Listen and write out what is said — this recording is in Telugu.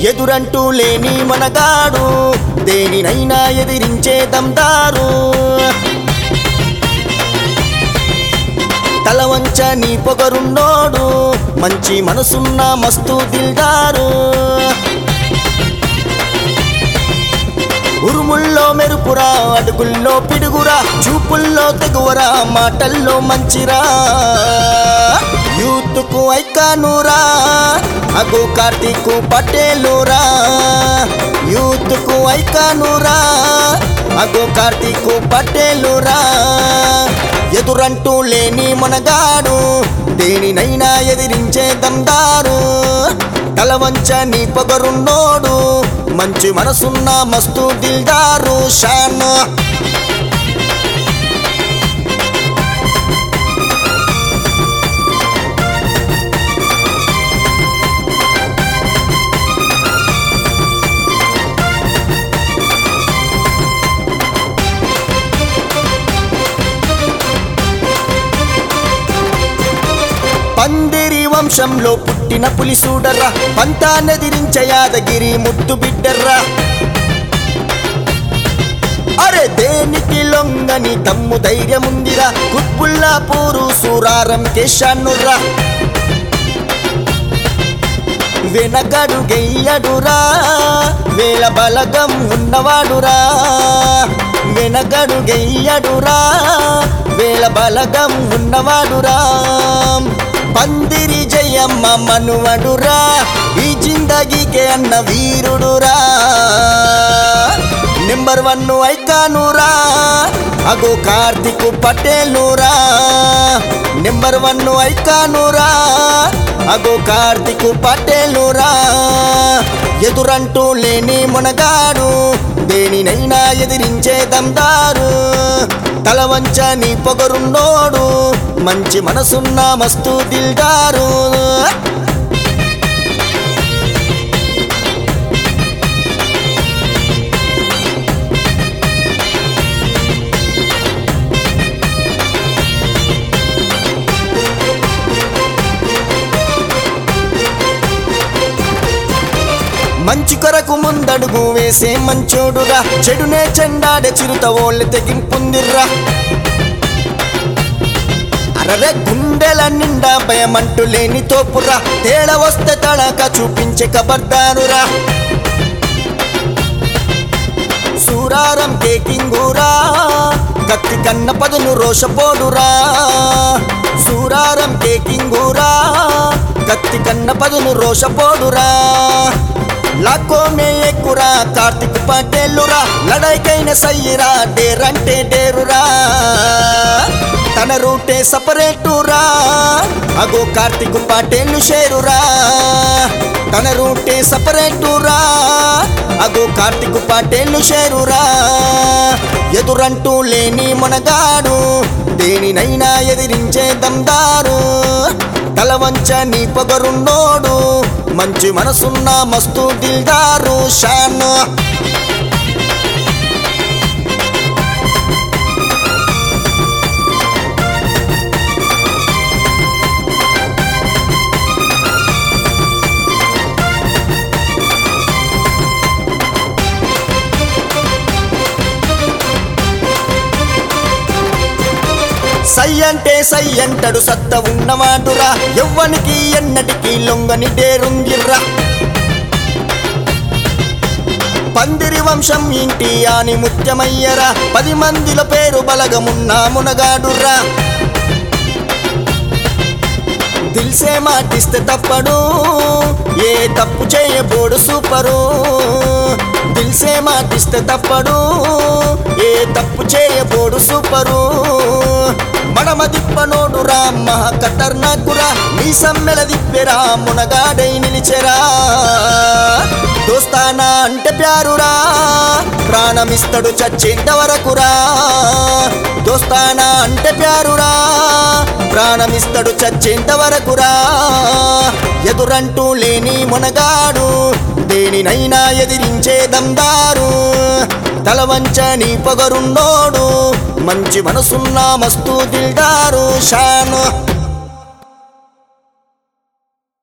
ఎదురంటూ లేని మనగాడు దేనినైనా ఎదిరించే దమ్దారు తల వంచ నీ పొగరున్నోడు మంచి మనసున్న మస్తు దిల్దారు ఉరుముల్లో మెరుపురా అడుగుల్లో పిడుగురా చూపుల్లో తెగువరా మాటల్లో మంచిరా యూత్కు ఐకానురా అగు కార్తీకు పటేలురా యూత్కు ఐకానురా అగు కార్తీకు పటేలురా ఎదురంటూ లేని మనగాడు దేనినైనా ఎదిరించే దమ్దారు తల వంచ నీ పొగరున్నోడు మంచి మనసున్న మస్తు దిల్దారు షాన్ పందిరి వంశంలో పుట్టిన పులిసూడర్రా పంతానెదిరించ యాదగిరి ముద్దు బిడ్డర్రా అరే దేనికి లొంగని తమ్ము ధైర్యముందిరా కుత్బుల్లా పూరు సూరారం కేశానుర్రా వెనకడు గెయ్యడురా వేల బలగం ఉన్నవాడురా వెనకడు గెయ్యడురా వేల బలగం ఉన్నవాడురా పందిరి జయమ్మ మనువడురా ఈ జిందగీకే అన్న వీరుడురా నెంబర్ వన్ ఐకానురా అగో కార్తిక్ పటేలురా నెంబర్ వన్ ఐకానురా అగో కార్తిక్ పటేలురా ఎదురంటూ లేని మునగాడు దేనినైనా ఎదిరించే దమ్దారు తల వంచ నీ పొగరున్నోడు మంచి మనసున్న మస్తు దిల్దారు మంచి కొరకు ముందడుగు వేసే మంచోడురా చెడునే చెండాడే చిరుత ఓళ్ళ తెగింపుందిర్రా అరరే గుండెల నిండా భయమంటూ లేని తోపురా తేడా వస్తే తడక చూపించే కబర్దారురా సూరారం కేకింగురా కత్తి కన్న పదును రోషపోడురా సూరారం కేకింగురా కత్తి కన్న పదును రోషపోడురా లాకోమే ఎక్కురా కార్తిక్ పటేలురా లడైకైన సయ్యిరా డేరంటే డేరురా తన రూటే సపరేటురా అగో కార్తిక్ పటేలు షేరురా తన రూటే సపరేటురా అగో కార్తిక్ పటేలు షేరురా ఎదురంటూ లేని మనగాడు దేనినైనా ఎదిరించే దమ్దారు తల వంచ నీ పొగరున్నోడు మంచి మనసున్న మస్తు దిల్దారు షాన్ సై అంటే సై అంటడు సత్త ఉన్నవాడురా ఎవ్వనికి ఎన్నటికి లొంగని డేరుంగిర్రా పందిరి వంశం ఇంటి అని ముత్యమయ్యరా పది మందిల పేరు బలగమున్నా మునగాడుర్రా దిల్సే మాటిస్తే తప్పడు ఏ తప్పు చేయబోడు సూపరు దిల్సే మాటిస్తే తప్పడు ఏ తప్పు చేయబోడు సూపరు మడమ దిప్పనోడు రా మహా ఖతర్నాకురా నీ సమ్మెల దిప్పెరా మునగాడై నిలిచెరా దోస్తానా అంటే ప్యారురా ప్రాణమిస్తడు చచ్చేంత వరకురా దోస్తానా అంటే ప్యారురా ప్రాణమిస్తడు చచ్చేంత వరకురా ఎదురంటూ లేని మునగాడు దేనినైనా ఎదిరించే దమ్దారు తల వంచ నీ పొగరున్నోడు మంచి మనసున్న మస్తు దిల్దారు షాను